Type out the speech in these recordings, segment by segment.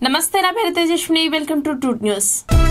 నమస్తే నా పేరు తేజస్విని వెల్కమ్ టు టూట్ న్యూస్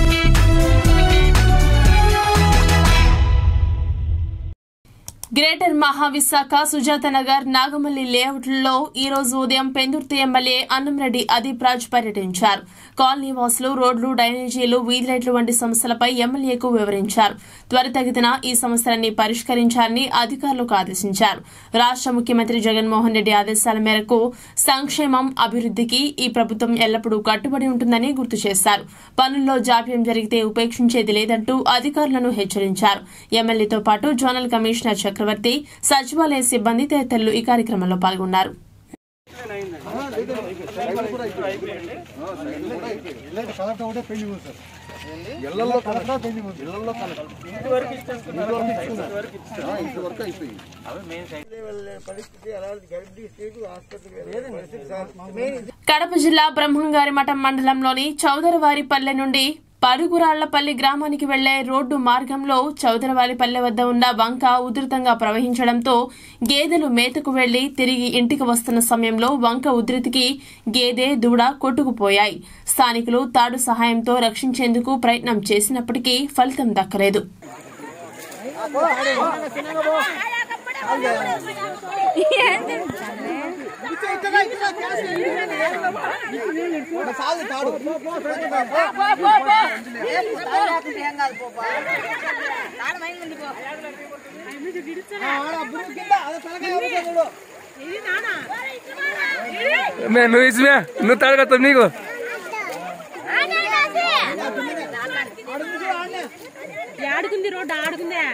గ్రేటర్ మహావిశాఖ సుజాత నగర్ నాగమల్లి లేఅవుట్లలో ఈ రోజు ఉదయం పెందుర్తి ఎమ్మెల్యే అన్నంరెడ్డి అదీప్ రాజ్ పర్యటించారు కాలనీ వాసులు రోడ్లు డ్రైనేజీలు వీధి లైట్లు వంటి సమస్యలపై ఎమ్మెల్యేకు వివరించారు త్వరితగతిన ఈ సమస్యలన్నీ పరిష్కరించాలని అధికారులకు ఆదేశించారు రాష్ట ముఖ్యమంత్రి జగన్మోహన్ రెడ్డి ఆదేశాల మేరకు సంక్షేమం అభివృద్దికి ఈ ప్రభుత్వం ఎల్లప్పుడూ కట్టుబడి ఉంటుందని గుర్తు చేశారు పనుల్లో జాప్యం జరిగితే ఉపేక్షించేది లేదంటూ అధికారులను హెచ్చరించారు ఎమ్మెల్యేతో పాటు జోనల్ కమిషనర్ చక్రవర్తి సచివాలయ సిబ్బంది తదితరులు ఈ కార్యక్రమంలో పాల్గొన్నారు కలెక్ట్ ఒకటే పెళ్లి ఉంది సార్ ఇళ్లలో కలెక్టర్ పెళ్లి ఉంది ఇళ్లలో కలెక్టర్ ఇంతవరకు ఇంతవరకు అయిపోయింది కడప జిల్లా బ్రహ్మంగారి మఠం మండలంలోని చౌదరవారిపల్లె నుండి పరుగురాళ్లపల్లి గ్రామానికి వెళ్లే రోడ్డు మార్గంలో చౌదరవారిపల్లె వద్ద ఉన్న వంక ఉధృతంగా ప్రవహించడంతో గేదెలు మేతకు వెళ్లి తిరిగి ఇంటికి వస్తున్న సమయంలో వంక ఉధృతికి గేదె దూడ కొట్టుకుపోయాయి స్థానికులు తాడు సహాయంతో రక్షించేందుకు ప్రయత్నం చేసినప్పటికీ ఫలితం దక్కలేదు మే నువ్వు ఇచ్చిమే నువ్వు తాడగతావు నీకు ఆడుకుంది రోడ్డు ఆడుకుందే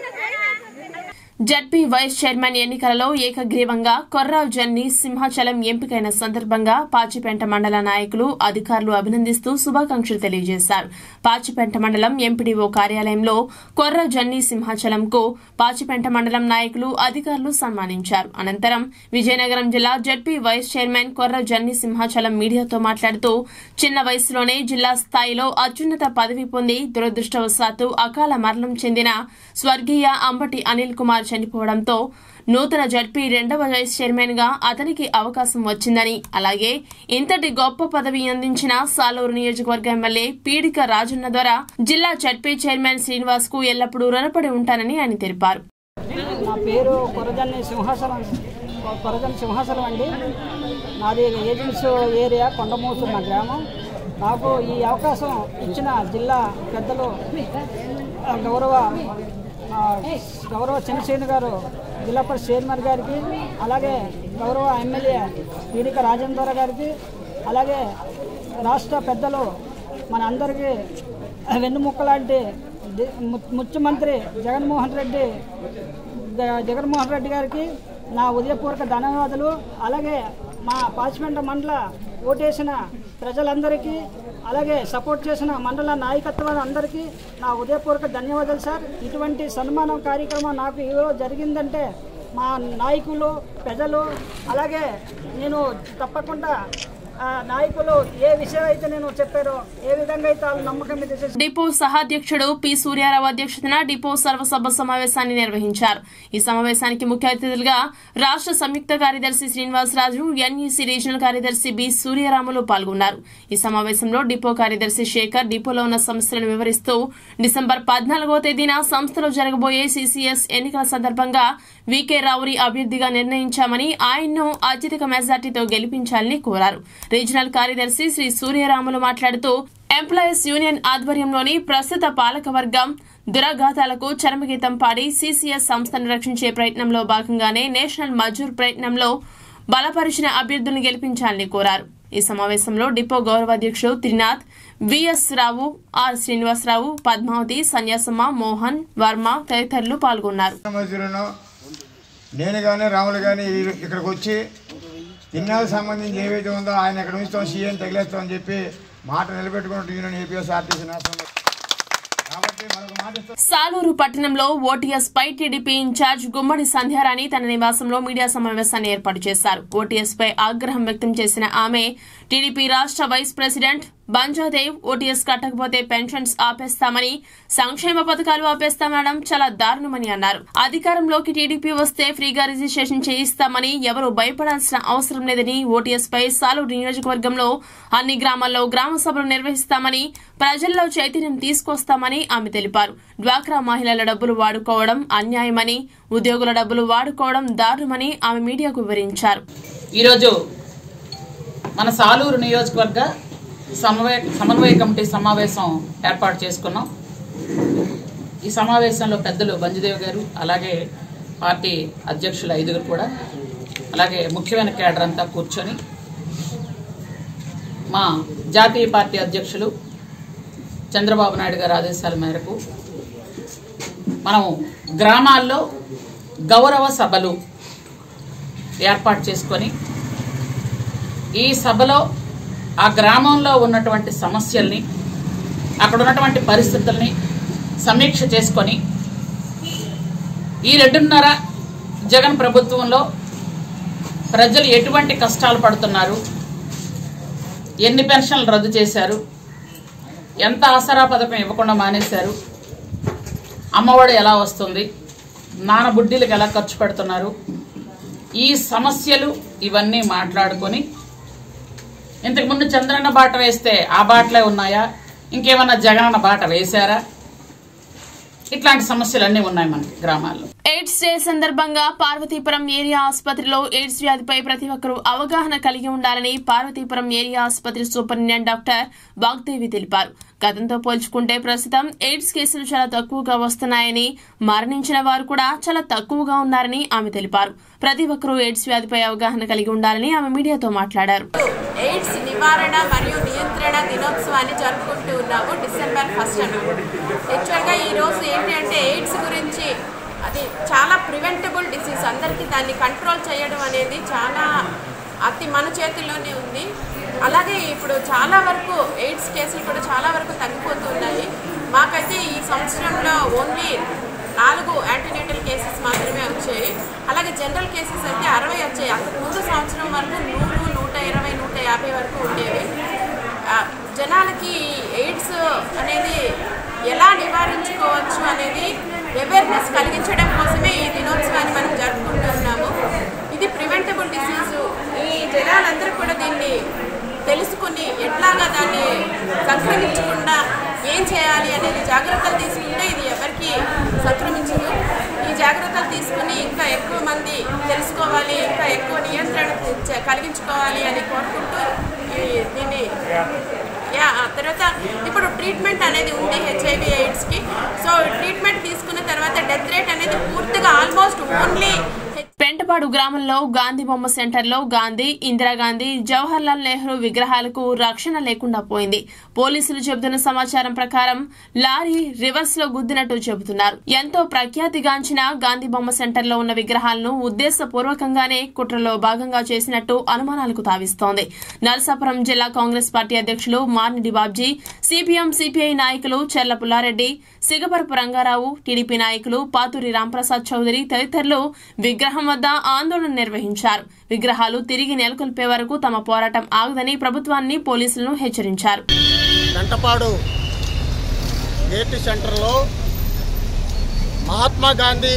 జడ్పీ వైస్ చైర్మన్ ఎన్నికలలో ఏకగ్రీవంగా కొర్రావు జన్ని సింహాచలం ఎంపికైన సందర్భంగా పాచిపెంట మండల నాయకులు అధికారులు అభినందిస్తూ శుభాకాంక్షలు తెలియజేశారు పాచిపెంట మండలం ఎంపీడీఓ కార్యాలయంలో కొర్రావు జన్ని సింహాచలంకు పాచిపెంట మండలం నాయకులు అధికారులు సన్మానించారు అనంతరం విజయనగరం జిల్లా ZP vice chairman Korravu Janni Simhachalam మీడియాతో మాట్లాడుతూ చిన్న వయసులోనే జిల్లా స్థాయిలో అత్యున్నత పదవి పొంది దురదృష్టవశాత్తు అకాల మరణం చెందిన స్వర్గీయ అంబటి అనిల్ కుమార్ చనిపోవడంతో నూతన జడ్పీ రెండవ వైస్ చైర్మన్ గా అతనికి అవకాశం వచ్చిందని అలాగే ఇంతటి గొప్ప పదవి అందించిన సాలూరు నియోజకవర్గ ఎమ్మెల్యే పీడిక రాజన్న ద్వారా జిల్లా జడ్పీ చైర్మన్ శ్రీనివాస్ కు ఎల్లప్పుడూ రుణపడి ఉంటానని ఆయన తెలిపారు నా పేరు కొరజన్ని సింహాసనం కొరజన్ సింహాసనం అండి నాది ఏజెన్సీ ఏరియా కొండమూసు నా గ్రామం నాకు ఈ అవకాశం ఇచ్చిన జిల్లా పెద్దలు ఆ, గౌరవ ఆ, గౌరవ చంద్రసేన గారు జిల్లా పరిషత్ చైర్మన్ గారికి అలాగే గౌరవ ఎమ్మెల్యే పీడిక రాజేంద్ర గారికి అలాగే రాష్ట్ర పెద్దలు మన అందరికీ వెన్నుముక్క లాంటి ది- ము- ముఖ్యమంత్రి జగన్మోహన్ రెడ్డి జ- జగన్మోహన్ రెడ్డి గారికి నా ఉదయపూర్వక ధన్యవాదాలు అలాగే మా పాచిపెంట మండల ఓటేసిన ప్రజలందరికీ అలాగే సపోర్ట్ చేసిన మండల నాయకత్వం అందరికీ నా ఉదయపూర్వక ధన్యవాదాలు సార్ ఇటువంటి సన్మానం కార్యక్రమం నాకు ఈరోజు జరిగిందంటే మా నాయకులు ప్రజలు అలాగే నేను తప్పకుండా ఆ, నాయకులు ఏ విషయం అయితే నేను చెప్పారో ఏ విధంగా అయితే వాళ్ళు నమ్మకం మీద చేసి డిపో సహాధ్యక్షుడు పి సూర్యారావు అధ్యక్షతన డిపో సర్వసభ సమావేశాన్ని నిర్వహించారు ఈ సమావేశానికి ముఖ్య అతిథులుగా రాష్ట్ర సంయుక్త కార్యదర్శి శ్రీనివాసరాజు ఎన్ఈసి రీజనల్ కార్యదర్శి బి సూర్యరాములు పాల్గొన్నారు ఈ సమావేశంలో డిపో కార్యదర్శి శేఖర్ డిపోలో ఉన్న సమస్యలను వివరిస్తూ డిసెంబర్ పద్నాలుగో తేదీన సంస్థలో జరగబోయే సీసీఎస్ ఎన్నికల సందర్భంగా వికే రావుని అభ్యర్థిగా నిర్ణయించామని ఆయన్ను అత్యధిక మెజార్టీతో గెలిపించాలని కోరారు రీజనల్ కార్యదర్శి శ్రీ సూర్యరాములు మాట్లాడుతూ ఎంప్లాయీస్ యూనియన్ ఆధ్వర్యంలోని ప్రస్తుత పాలకవర్గం దురాఘాతాలకు చరమగీతం పాడి సీసీఎస్ సంస్థను రక్షించే ప్రయత్నంలో భాగంగానే నేషనల్ మజూర్ ప్రయత్నంలో బలపరిచిన అభ్యర్థులను గెలిపించాలని కోరారు ఈ సమావేశంలో డిపో గౌరవాధ్యక్షుడు త్రినాథ్ విఎస్ రావు ఆర్ శ్రీనివాసరావు పద్మావతి సన్యాసమ్మ మోహన్ వర్మ తదితరులు పాల్గొన్నారు మధ్యలో నేను కానీ రాములు కానీ ఇక్కడికి వచ్చి ఇన్నాళ్ళకి సంబంధించి ఏవైతే ఉందో ఆయన ఎక్కడ ఉంచుతాం సీఎం తగిలేస్తామని చెప్పి మాట నిలబెట్టుకున్నట్టు యూనియన్ ఏపీఎస్ ఆర్టీసీ నేషనల్ కాబట్టి మనకు మాట ఇస్తాం సాలూరు పట్టణంలో ఓటీఎస్ పై టీడీపీ ఇన్ఛార్జ్ గుమ్మడి సంధ్యారాణి తన నివాసంలో మీడియా సమావేశాన్ని ఏర్పాటు చేశారు ఓటీఎస్ పై ఆగ్రహం వ్యక్తం చేసిన ఆమె టీడీపీ రాష్ట్ర వైస్ ప్రెసిడెంట్ బంజాదేవ్ ఓటీఎస్ కట్టకపోతే పెన్షన్స్ ఆపేస్తామని సంక్షేమ పథకాలు ఆపేస్తామనడం చాలా దారుణమని అన్నారు అధికారంలోకి టీడీపీ వస్తే ఫ్రీగా రిజిస్ట్రేషన్ చేయిస్తామని ఎవరూ భయపడాల్సిన అవసరం లేదని ఓటీఎస్ పై సాలూరు నియోజకవర్గంలో అన్ని గ్రామాల్లో గ్రామ సభలు నిర్వహిస్తామని ప్రజల్లో చైతన్యం తీసుకొస్తామని ఆమె తెలిపారు డ్వాక్రా మహిళల డబ్బులు వాడుకోవడం అన్యాయమని ఉద్యోగుల డబ్బులు వాడుకోవడం దారుణమని ఆమె మీడియాకు వివరించారు ఈరోజు మన సాలూరు నియోజకవర్గ సమన్వయ సమన్వయ కమిటీ సమావేశం ఏర్పాటు చేసుకున్నాం ఈ సమావేశంలో పెద్దలు బంజుదేవ్ గారు అలాగే పార్టీ అధ్యక్షులు ఐదుగురు కూడా అలాగే ముఖ్యమైన కేడర్ అంతా కూర్చొని మా జాతీయ పార్టీ అధ్యక్షులు చంద్రబాబు నాయుడు గారి ఆదేశాల మేరకు మనం గ్రామాల్లో గౌరవ సభలు ఏర్పాటు చేసుకొని ఈ సభలో ఆ గ్రామంలో ఉన్నటువంటి సమస్యల్ని అక్కడ ఉన్నటువంటి పరిస్థితుల్ని సమీక్ష చేసుకొని ఈ రెండున్నర జగన్ ప్రభుత్వంలో ప్రజలు ఎటువంటి కష్టాలు పడుతున్నారు ఎన్ని పెన్షన్లు రద్దు చేశారు ఎంత ఆసరా పథకం ఇవ్వకుండా మానేశారు అమ్మఒడి ఎలా వస్తుంది నాన్న బుడ్డీలకు ఎలా ఖర్చు పెడుతున్నారు ఈ సమస్యలు ఇవన్నీ మాట్లాడుకొని ఇంతకుముందు చంద్రన్న బాట వేస్తే ఆ బాటలే ఉన్నాయా ఇంకేమన్నా జగనన్న బాట వేశారా ఇట్లాంటి సమస్యలన్నీ ఉన్నాయి మనకి గ్రామాల్లో ఎయిడ్స్ డే సందర్భంగా పార్వతీపురం ఏరియా ఆసుపత్రిలో ఎయిడ్స్ వ్యాధిపై ప్రతి ఒక్కరూ అవగాహన కలిగి ఉండాలని పార్వతీపురం ఏరియా ఆసుపత్రి సూపరింటెండెంట్ డాక్టర్ వాగ్దేవి తెలిపారు గతంతో పోల్చుకుంటే ప్రస్తుతం ఎయిడ్స్ కేసులు చాలా తక్కువగా వస్తున్నాయని మరణించిన వారు కూడా చాలా తక్కువగా ఉన్నారని ఆమె తెలిపారు ప్రతి ఒక్కరూ ఎయిడ్స్ వ్యాధిపై అవగాహన కలిగి ఉండాలని ఆమె మీడియాతో మాట్లాడారు ఎయిడ్స్ నివారణ మరియు నియంత్రణ దినోత్సవాన్ని జరుపుకుంటూ ఉన్నాము డిసెంబర్ ఫస్ట్ అన్నమాట యాక్చువల్గా ఈరోజు ఏంటి అంటే ఎయిడ్స్ గురించి అది చాలా ప్రివెంటబుల్ డిసీజ్ అందరికీ దాన్ని కంట్రోల్ చేయడం అనేది చాలా అతి మన చేతుల్లోనే ఉంది అలాగే ఇప్పుడు చాలా వరకు ఎయిడ్స్ కేసులు కూడా చాలా వరకు తగ్గిపోతున్నాయి మాకైతే ఈ సంవత్సరంలో ఓన్లీ నాలుగు యాంటీనేటల్ కేసెస్ మాత్రమే వచ్చాయి అలాగే జనరల్ కేసెస్ అయితే అరవై వచ్చాయి అంతకు ముందు సంవత్సరం వరకు నూరు నూట ఇరవై నూట యాభై వరకు ఉండేవి ఆ, జనాలకి ఎయిడ్స్ అనేది ఎలా నివారించుకోవచ్చు అనేది అవేర్నెస్ కలిగించడం కోసమే ఈ దినోత్సవాన్ని మనం జరుపుకుంటూ ఉన్నాము ఇది ప్రివెంటబుల్ డిసీజ్ ఈ జనాలందరూ కూడా దీన్ని తెలుసుకుని ఎట్లాగా దాన్ని సంక్రమించకుండా ఏం చేయాలి అనేది జాగ్రత్తలు తీసుకుంటే ఇది ఎవరికి సంక్రమించదు ఈ జాగ్రత్తలు తీసుకుని ఇంకా ఎక్కువ మంది తెలుసుకోవాలి ఇంకా ఎక్కువ నియంత్రణ చే- కలిగించుకోవాలి అని కోరుకుంటూ ఈ దీన్ని యా ఆ తర్వాత ఇప్పుడు ట్రీట్మెంట్ అనేది ఉంది హెచ్ఐవి ఎయిడ్స్కి సో ట్రీట్మెంట్ తీసుకున్న తర్వాత డెత్ రేట్ అనేది పూర్తిగా ఆల్మోస్ట్ ఓన్లీ పెంటపాడు గ్రామంలో గాంధీ బొమ్మ సెంటర్లో గాంధీ ఇందిరాగాంధీ జవహర్లాల్ నెహ్రూ విగ్రహాలకు రక్షణ లేకుండా పోయింది పోలీసులు చెబుతున్న సమాచారం ప్రకారం లారీ రివర్స్ లో గుద్దినట్టు చెబుతున్నారు ఎంతో ప్రఖ్యాతిగాంచిన గాంధీ బొమ్మ సెంటర్లో ఉన్న విగ్రహాలను ఉద్దేశపూర్వకంగానే కుట్రలో భాగంగా చేసినట్టు అనుమానాలకు తావిస్తోంది నరసాపురం జిల్లా కాంగ్రెస్ పార్టీ అధ్యక్షులు మార్నిడి బాబ్జీ సిపిఎం సిపిఐ నాయకులు చెర్ల పుల్లారెడ్డి సిగపరపు రంగారావు టీడీపీ నాయకులు పాతూరి రాంప్రసాద్ చౌదరి తదితరులు విగ్రహం వద్ద ఆందోళన నిర్వహించారు విగ్రహాలు తిరిగి నెలకొల్పే వరకు తమ పోరాటం ఆగదని ప్రభుత్వాన్ని పోలీసులను హెచ్చరించారు గంటపాడు గేట్ సెంటర్లో మహాత్మా గాంధీ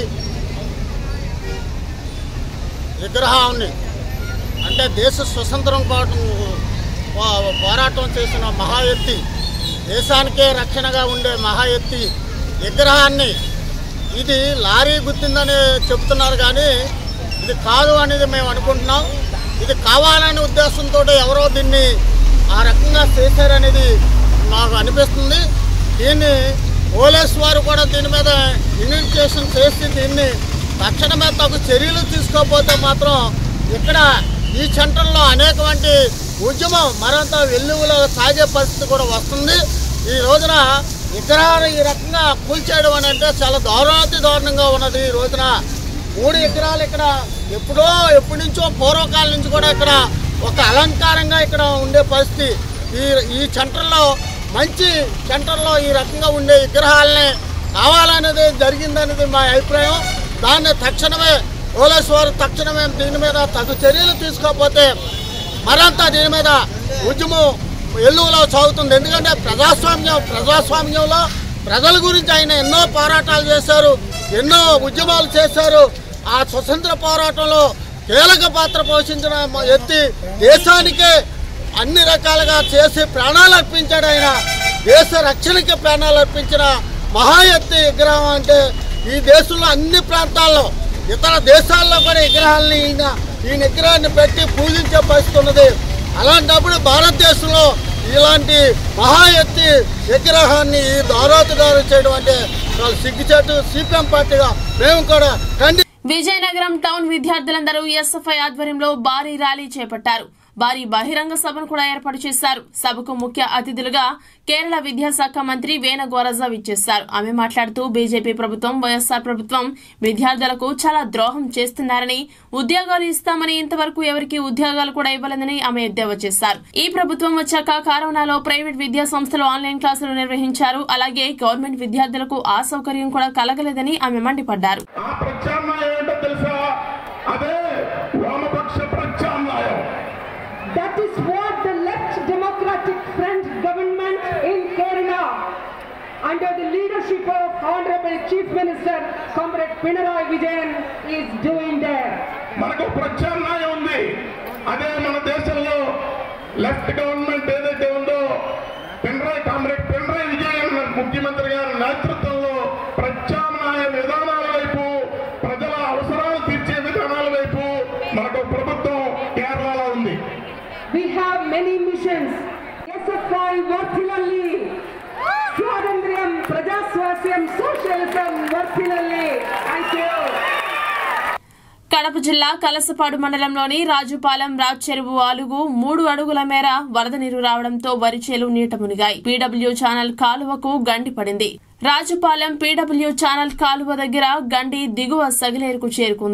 విగ్రహాన్ని అంటే దేశ స్వతంత్రం కోసం పో- పోరాటం చేసిన మహా ఎత్తి దేశానికే రక్షణగా ఉండే మహా ఎత్తి విగ్రహాన్ని ఇది లారీ గుర్తిందని చెప్తున్నారు కానీ ఇది కాదు అనేది మేము అనుకుంటున్నాం ఇది కావాలనే ఉద్దేశంతో ఎవరో దీన్ని ఆ రకంగా చేశారనేది మాకు అనిపిస్తుంది దీన్ని పోలీస్ వారు కూడా దీని మీద ఇన్వెస్టిగేషన్ చేసి దీన్ని తక్షణమే తగు చర్యలు తీసుకోకపోతే మాత్రం ఇక్కడ ఈ సెంటర్లో అనేకమంది ఉద్యమం మరింత వెల్లువలో సాగే పరిస్థితి కూడా వస్తుంది ఈ రోజున విగ్రహాలు ఈ రకంగా కూల్చేయడం అని అంటే చాలా దారుణాతి దారుణంగా ఉన్నది ఈ రోజున మూడు విగ్రహాలు ఇక్కడ ఎప్పుడో ఎప్పటి నుంచో పూర్వకాలం నుంచి కూడా ఇక్కడ ఒక అలంకారంగా ఇక్కడ ఉండే పరిస్థితి ఈ ఈ సెంటర్లో మంచి సెంటర్లో ఈ రకంగా ఉండే విగ్రహాలని కావాలనేది జరిగిందనేది మా అభిప్రాయం దాన్ని తక్షణమే పోలీసు వారు తక్షణమే దీని మీద తగు చర్యలు తీసుకోకపోతే మరంతా దీని మీద ఉద్యమం ఎల్లువలో సాగుతుంది ఎందుకంటే ప్రజాస్వామ్యం ప్రజాస్వామ్యంలో ప్రజల గురించి ఆయన ఎన్నో పోరాటాలు చేశారు ఎన్నో ఉద్యమాలు చేశారు ఆ స్వతంత్ర పోరాటంలో కీలక పాత్ర పోషించిన మ- ఎత్తి దేశానికే అన్ని రకాలుగా చేసి ప్రాణాలు అర్పించాడు ఆయన దేశ రక్షణకి ప్రాణాలు అర్పించిన మహా ఎత్తి విగ్రహం అంటే ఈ దేశంలో అన్ని ప్రాంతాల్లో ఇతర దేశాల్లో కూడా విగ్రహాలని ఈయన ఈ విగ్రహాన్ని పెట్టి పూజించే పరిస్థితి ఉన్నది అలాంటప్పుడు భారతదేశంలో ఇలాంటి మహా ఎత్తి విగ్రహాన్ని ఈ దారోతుదారు చేయడం అంటే చాలా సిగ్గుచేటు సిపిఎం పార్టీగా మేము కూడా ఖండి విజయనగరం టౌన్ విద్యార్థులందరూ ఎస్ఎఫ్ఐ ఆధ్వర్యంలో భారీ ర్యాలీ చేపట్టారు భారీ బహిరంగ సభను కూడా ఏర్పాటు చేశారు సభకు ముఖ్య అతిథులుగా కేరళ విద్యాశాఖ మంత్రి వేణ గోరజా విచ్చేశారు ఆమె మాట్లాడుతూ బీజేపీ ప్రభుత్వం వైఎస్ఆర్ ప్రభుత్వం విద్యార్థులకు చాలా ద్రోహం చేస్తున్నారని ఉద్యోగాలు ఇస్తామని ఇంతవరకు ఎవరికి ఉద్యోగాలు కూడా ఇవ్వలేదని ఆమె ఎద్దేవా చేశారు ఈ ప్రభుత్వం వచ్చాక కరోనాలో ప్రైవేట్ విద్యా సంస్థలు ఆన్లైన్ క్లాసులు నిర్వహించారు అలాగే గవర్నమెంట్ విద్యార్థులకు ఆ సౌకర్యం కూడా కలగలేదని ఆమె మండిపడ్డారు ఆ ప్రత్యామ్నాయం ఏంటో తెలుసా అదే వామపక్ష ప్రత్యామ్నాయం That is what the left democratic front government in Kerala, under the leadership of Honorable Chief Minister Comrade Pinarayi Vijayan, is doing there. మనకు ప్రత్యామ్నాయం ఉంది అదే మన దేశంలో లెఫ్ట్ గవర్నమెంట్ ఏదైతే ఉందో పినరాయి కామ్రేడ్ పినరాయి విజయన్ ముఖ్యమంత్రి గారి నేతృత్వంలో ప్రత్యామ్నాయ విధానాల వైపు ప్రజల అవసరాలు తీర్చే విధానాల వైపు మనకు ప్రభుత్వం కేరళలో ఉంది We have many missions. SFI వర్తిల్లి స్వాతంత్ర్యం ప్రజాస్వాస్యం సోషలిజం వర్తిల్లి థ్యాంక్ యూ కడప జిల్లా కలసపాడు మండలంలోని రాజుపాలెం రాచెరువు ఆలుగు మూడు అడుగుల మేర వరద నీరు రావడంతో వరిచేలు నీట మునిగాయి పీడబ్ల్యూ ఛానల్ కాలువకు గండి పడింది రాజుపాలెం పీడబ్ల్యూ ఛానల్ కాలువ దగ్గర గండి దిగువ సగిలేరుకు చేరుకుంది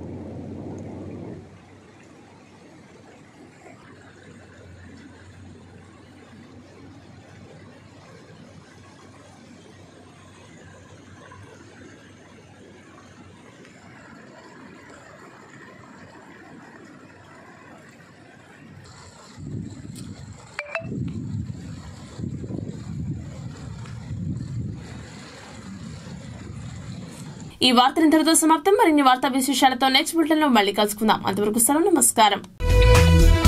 ఈ వార్త ఇంతటితో సమాప్తం మరిన్ని వార్తా విశేషాలతో నెక్స్ట్ బులెటిన్ లో మళ్ళీ కలుసుకుందాం అంతవరకు సెలవు నమస్కారం